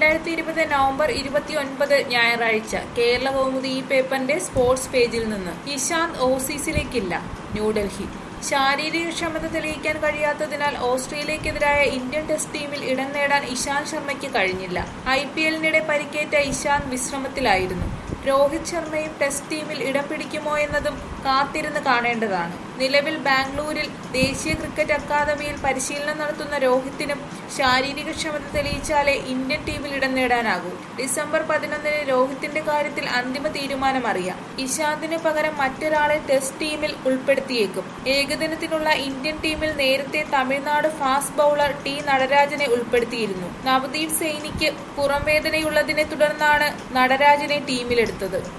രണ്ടായിരത്തി ഇരുപത് നവംബർ ഇരുപത്തി ഒൻപത് ഞായറാഴ്ച കേരള കൗമുദി ഈ പേപ്പറിന്റെ സ്പോർട്സ് പേജിൽ നിന്ന് ഇശാന്ത് ഓസീസിലേക്കില്ല ന്യൂഡൽഹി ശാരീരിക ക്ഷമത തെളിയിക്കാൻ കഴിയാത്തതിനാൽ ഓസ്ട്രേലിയക്കെതിരായ ഇന്ത്യൻ ടെസ്റ്റ് ടീമിൽ ഇടം നേടാൻ ഇശാന്ത് ശർമ്മയ്ക്ക് കഴിഞ്ഞില്ല ഐ പി എല്ലിനിടെ പരിക്കേറ്റ ഇശാന്ത് വിശ്രമത്തിലായിരുന്നു രോഹിത് ശർമ്മയും ടെസ്റ്റ് ടീമിൽ ഇടം പിടിക്കുമോ എന്നതും കാത്തിരുന്ന് കാണേണ്ടതാണ് നിലവിൽ ബാംഗ്ലൂരിൽ ദേശീയ ക്രിക്കറ്റ് അക്കാദമിയിൽ പരിശീലനം നടത്തുന്ന രോഹിത്തിനും ശാരീരിക ക്ഷമത തെളിയിച്ചാലേ ഇന്ത്യൻ ടീമിൽ ഇടം നേടാനാകൂ ഡിസംബർ പതിനൊന്നിന് രോഹിത്തിന്റെ കാര്യത്തിൽ അന്തിമ തീരുമാനം അറിയാം ഇശാന്തിന് പകരം മറ്റൊരാളെ ടെസ്റ്റ് ടീമിൽ ഉൾപ്പെടുത്തിയേക്കും ഏകദിനത്തിനുള്ള ഇന്ത്യൻ ടീമിൽ നേരത്തെ തമിഴ്നാട് ഫാസ്റ്റ് ബൌളർ ടി നടരാജനെ ഉൾപ്പെടുത്തിയിരുന്നു നവദീപ് സൈനിക്ക് പുറംവേദനയുള്ളതിനെ തുടർന്നാണ് നടരാജനെ ടീമിലെടുത്തത്